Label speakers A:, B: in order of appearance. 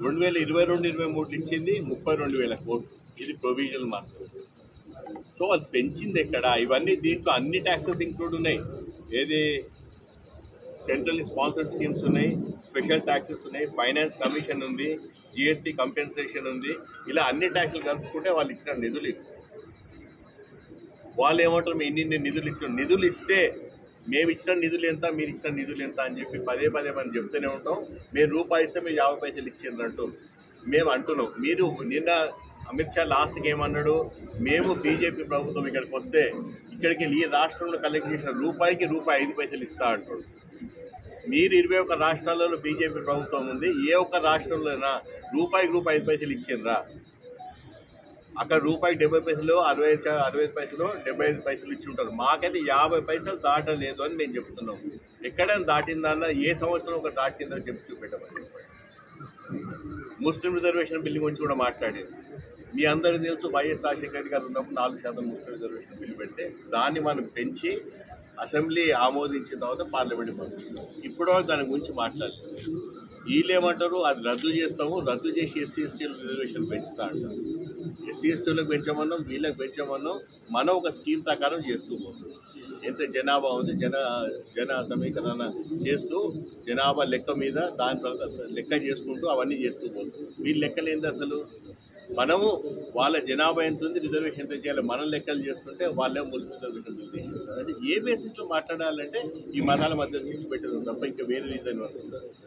A: రెండు వేల ఇరవై రెండు ఇరవై మూడులో ఇచ్చింది ముప్పై రెండు వేల కోట్లు ఇది ప్రొవిజన్ మాత్రం సో అది పెంచింది ఎక్కడ ఇవన్నీ దీంట్లో అన్ని ట్యాక్సెస్ ఇంక్లూడ్ ఉన్నాయి ఏది సెంట్రల్ స్పాన్సర్డ్ స్కీమ్స్ ఉన్నాయి స్పెషల్ ట్యాక్సెస్ ఉన్నాయి ఫైనాన్స్ కమిషన్ ఉంది జిఎస్టీ కంపెన్సేషన్ ఉంది ఇలా అన్ని ట్యాక్సులు కలుపుకుంటే వాళ్ళు ఇచ్చిన నిధులు ఇవి. వాళ్ళు ఏమంటారు మేము ఇన్ని ఇన్ని నిధులు ఇచ్చిన నిధులు ఇస్తే మేము ఇచ్చిన నిధులు ఎంత మీరు ఇచ్చిన నిధులు ఎంత అని చెప్పి పదే పదే మనం చెప్తూనే ఉంటాం మీరు రూపాయి ఇస్తే మీరు యాభై పైసలు ఇచ్చిండ్రు అంటూ మేము అంటున్నాం మీరు నిన్న అమిత్ షా లాస్ట్కి ఏమన్నాడు మేము బీజేపీ ప్రభుత్వం ఇక్కడికి వస్తే ఇక్కడికి ఈ రాష్ట్రంలో కలెక్ట్ చేసిన రూపాయికి రూపాయి ఐదు పైసలు ఇస్తా అంటాడు మీరు ఇరవై ఒక్క రాష్ట్రాలలో బీజేపీ ప్రభుత్వం ఉంది ఏ ఒక్క రాష్ట్రంలోనా రూపాయికి రూపాయి ఐదు పైసలు ఇచ్చిండ్రా అక్కడ రూపాయికి డెబ్బై పైసలు అరవై ఐదు చా- అరవై ఐదు పైసలు డెబ్బై ఐదు పైసలు ఇచ్చి ఉంటారు మాకైతే యాభై పైసలు దాటలేదు అని మేము చెప్తున్నాం ఎక్కడైనా దాటిందన్న ఏ సంవత్సరం ఒక దాటిందో చెప్పి చూపెట్టమని చెప్పండి ముస్లిం రిజర్వేషన్ బిల్లు గురించి కూడా మాట్లాడారు మీ అందరికీ తెలుసు వైఎస్ రాజశేఖర రెడ్డి గారు ఉన్నప్పుడు నాలుగు శాతం ముస్లిం రిజర్వేషన్ బిల్లు పెడితే దాన్ని మనం పెంచి అసెంబ్లీ ఆమోదించిన తర్వాత పార్లమెంట్కి పంపిస్తాం ఇప్పుడు దాని గురించి మాట్లాడలేదు వీళ్ళు ఏమంటారు అది రద్దు చేస్తాము రద్దు చేసి ఎస్సీ ఎస్టీల రిజర్వేషన్ పెంచుతా అంటారు ఎస్సీ ఎస్టీలకు పెంచమన్నాం వీళ్ళకి పెంచమన్నాం మనం ఒక స్కీమ్ ప్రకారం చేస్తూ పోతున్నాం ఎంత జనాభా ఉంది జన జన సమీకరణ చేస్తూ జనాభా లెక్క మీద దాని ప్రకారం లెక్క చేసుకుంటూ అవన్నీ చేస్తూ పోతున్నాం వీళ్ళ లెక్కలేంది అసలు మనము వాళ్ళ జనాభా ఎంత ఉంది రిజర్వేషన్ ఎంత చేయాలి మనం లెక్కలు చేస్తుంటే వాళ్ళే ముస్లిం రిజర్వేషన్ నిర్దేశిస్తారు అది ఏ బేసిస్లో మాట్లాడాలంటే ఈ మతాల మధ్య చిచ్చు పెట్టేది తప్ప ఇంకా వేరే రీజన్ ఉంటుందా